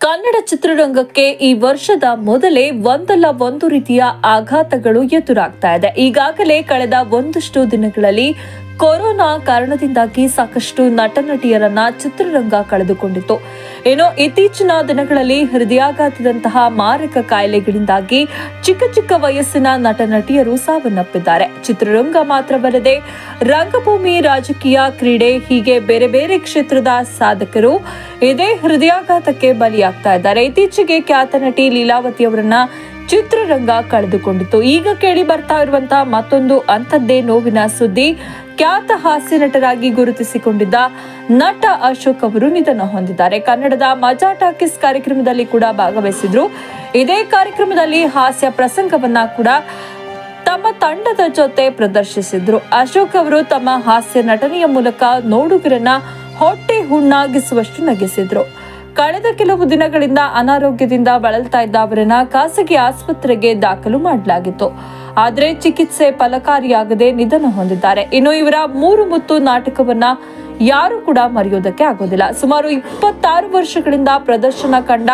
ಕನ್ನಡ ಚಿತ್ರರಂಗಕ್ಕೆ ಈ ವರ್ಷದ ಮೊದಲೇ ಒಂದಲ್ಲ ಒಂದು ರೀತಿಯ ಆಘಾತಗಳು ಎದುರಾಗ್ತಾ ಇದೆ ಈಗಾಗಲೇ ಕಳೆದ ಒಂದಷ್ಟು ದಿನಗಳಲ್ಲಿ ಕೊರೋನಾ ಕಾರಣದಿಂದಾಗಿ ಸಾಕಷ್ಟು ನಟ ನಟಿಯರನ್ನ ಚಿತ್ರರಂಗ ಕಳೆದುಕೊಂಡಿತ್ತು ಏನೋ ಇತ್ತೀಚಿನ ದಿನಗಳಲ್ಲಿ ಹೃದಯಾಘಾತದಂತಹ ಮಾರಕ ಕಾಯಿಲೆಗಳಿಂದಾಗಿ ಚಿಕ್ಕ ಚಿಕ್ಕ ವಯಸ್ಸಿನ ನಟ ನಟಿಯರು ಸಾವನ್ನಪ್ಪಿದ್ದಾರೆ ಚಿತ್ರರಂಗ ಮಾತ್ರವಲ್ಲದೆ ರಂಗಭೂಮಿ ರಾಜಕೀಯ ಕ್ರೀಡೆ ಹೀಗೆ ಬೇರೆ ಬೇರೆ ಕ್ಷೇತ್ರದ ಸಾಧಕರು ಇದೇ ಹೃದಯಾಘಾತಕ್ಕೆ ಬಲಿಯಾಗ್ತಾ ಇದ್ದಾರೆ ಇತ್ತೀಚೆಗೆ ಖ್ಯಾತ ನಟಿ ಲೀಲಾವತಿ ಅವರನ್ನ ಚಿತ್ರರಂಗ ಕಳೆದುಕೊಂಡಿತ್ತು ಈಗ ಕೇಳಿ ಬರ್ತಾ ಇರುವಂತಹ ಮತ್ತೊಂದು ಅಂಥದ್ದೇ ನೋವಿನ ಸುದ್ದಿ ಖ್ಯಾತ ಹಾಸ್ಯ ನಟರಾಗಿ ಗುರುತಿಸಿಕೊಂಡಿದ್ದ ನಟ ಅಶೋಕ್ ಅವರು ನಿಧನ ಹೊಂದಿದ್ದಾರೆ ಕನ್ನಡದ ಮಜಾ ಟಾಕೀಸ್ ಕಾರ್ಯಕ್ರಮದಲ್ಲಿ ಕೂಡ ಭಾಗವಹಿಸಿದ್ರು ಇದೇ ಕಾರ್ಯಕ್ರಮದಲ್ಲಿ ಹಾಸ್ಯ ಪ್ರಸಂಗವನ್ನ ಕೂಡ ತಮ್ಮ ತಂಡದ ಜೊತೆ ಪ್ರದರ್ಶಿಸಿದ್ರು ಅಶೋಕ್ ಅವರು ತಮ್ಮ ಹಾಸ್ಯ ನಟನೆಯ ಮೂಲಕ ನೋಡುಗರನ್ನ ಹೊಟ್ಟೆ ಹುಣ್ಣಾಗಿಸುವಷ್ಟು ನಗಿಸಿದ್ರು ಕಳೆದ ಕೆಲವು ದಿನಗಳಿಂದ ಅನಾರೋಗ್ಯದಿಂದ ಬಳಲ್ತಾ ಇದ್ದ ಅವರನ್ನ ಖಾಸಗಿ ಆಸ್ಪತ್ರೆಗೆ ದಾಖಲು ಮಾಡಲಾಗಿತ್ತು ಆದರೆ ಚಿಕಿತ್ಸೆ ಫಲಕಾರಿಯಾಗದೆ ನಿಧನ ಹೊಂದಿದ್ದಾರೆ ಇನ್ನು ಇವರ ಮೂರು ಮುತ್ತು ನಾಟಕವನ್ನ ಯಾರು ಕೂಡ ಮರೆಯೋದಕ್ಕೆ ಆಗೋದಿಲ್ಲ ಸುಮಾರು ಇಪ್ಪತ್ತಾರು ವರ್ಷಗಳಿಂದ ಪ್ರದರ್ಶನ ಕಂಡ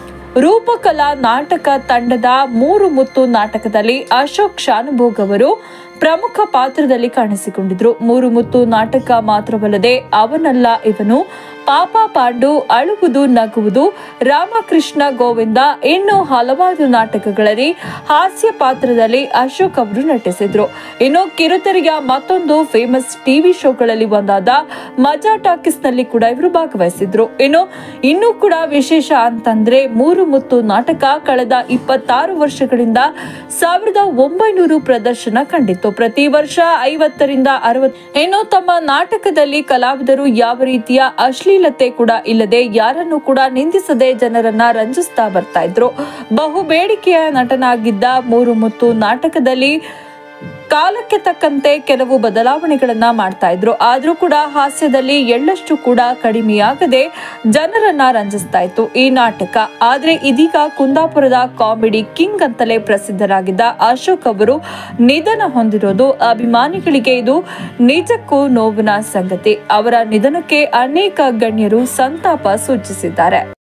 ರೂಪಕಲಾ ನಾಟಕ ತಂಡದ ಮೂರು ಮುತ್ತು ನಾಟಕದಲ್ಲಿ ಅಶೋಕ್ ಶಾನುಭೋಗ್ ಅವರು ಪ್ರಮುಖ ಪಾತ್ರದಲ್ಲಿ ಕಾಣಿಸಿಕೊಂಡಿದ್ರು ಮೂರು ಮುತ್ತು ನಾಟಕ ಮಾತ್ರವಲ್ಲದೆ ಅವನಲ್ಲ ಇವನು ಪಾಪ ಪಾಂಡು ಅಳುವುದು ನಗುವುದು ರಾಮಕೃಷ್ಣ ಗೋವಿಂದ ಇನ್ನು ಹಲವಾರು ನಾಟಕಗಳಲ್ಲಿ ಹಾಸ್ಯ ಪಾತ್ರದಲ್ಲಿ ಅಶೋಕ್ ಅವರು ನಟಿಸಿದ್ರು ಇನ್ನು ಕಿರುತೆರೆಯ ಮತ್ತೊಂದು ಫೇಮಸ್ ಟಿವಿ ಶೋಗಳಲ್ಲಿ ಒಂದಾದ ಮಜಾ ಟಾಕೀಸ್ ನಲ್ಲಿ ಕೂಡ ಇವರು ಭಾಗವಹಿಸಿದ್ರು ಇನ್ನು ಇನ್ನೂ ಕೂಡ ವಿಶೇಷ ಅಂತಂದ್ರೆ ಮೂರು ಮುತ್ತು ನಾಟಕ ಕಳೆದ ಇಪ್ಪತ್ತಾರು ವರ್ಷಗಳಿಂದ ಸಾವಿರದ ಒಂಬೈನೂರು ಪ್ರದರ್ಶನ ಕಂಡಿತ್ತು ಪ್ರತಿ ವರ್ಷ ಐವತ್ತರಿಂದ ಅರವತ್ ಇನ್ನು ತಮ್ಮ ನಾಟಕದಲ್ಲಿ ಕಲಾವಿದರು ಯಾವ ರೀತಿಯ ಅಶ್ಲೀಲತೆ ಕೂಡ ಇಲ್ಲದೆ ಯಾರನ್ನು ಕೂಡ ನಿಂದಿಸದೆ ಜನರನ್ನ ರಂಜಿಸ್ತಾ ಬರ್ತಾ ಇದ್ರು ಬಹು ಬೇಡಿಕೆಯ ನಟನಾಗಿದ್ದ ಮೂರು ಮುತ್ತು ನಾಟಕದಲ್ಲಿ ಕಾಲಕ್ಕೆ ತಕ್ಕಂತೆ ಕೆಲವು ಬದಲಾವಣೆಗಳನ್ನ ಮಾಡ್ತಾ ಇದ್ರು ಆದ್ರೂ ಕೂಡ ಹಾಸ್ಯದಲ್ಲಿ ಎಳ್ಳಷ್ಟು ಕೂಡ ಕಡಿಮೆಯಾಗದೆ ಜನರನ್ನ ರಂಜಿಸ್ತಾ ಇತ್ತು ಈ ನಾಟಕ ಆದ್ರೆ ಇದೀಗ ಕುಂದಾಪುರದ ಕಾಮಿಡಿ ಕಿಂಗ್ ಅಂತಲೇ ಪ್ರಸಿದ್ಧರಾಗಿದ್ದ ಅಶೋಕ್ ಅವರು ನಿಧನ ಹೊಂದಿರೋದು ಅಭಿಮಾನಿಗಳಿಗೆ ಇದು ನಿಜಕ್ಕೂ ನೋವಿನ ಸಂಗತಿ ಅವರ ನಿಧನಕ್ಕೆ ಅನೇಕ ಗಣ್ಯರು ಸಂತಾಪ ಸೂಚಿಸಿದ್ದಾರೆ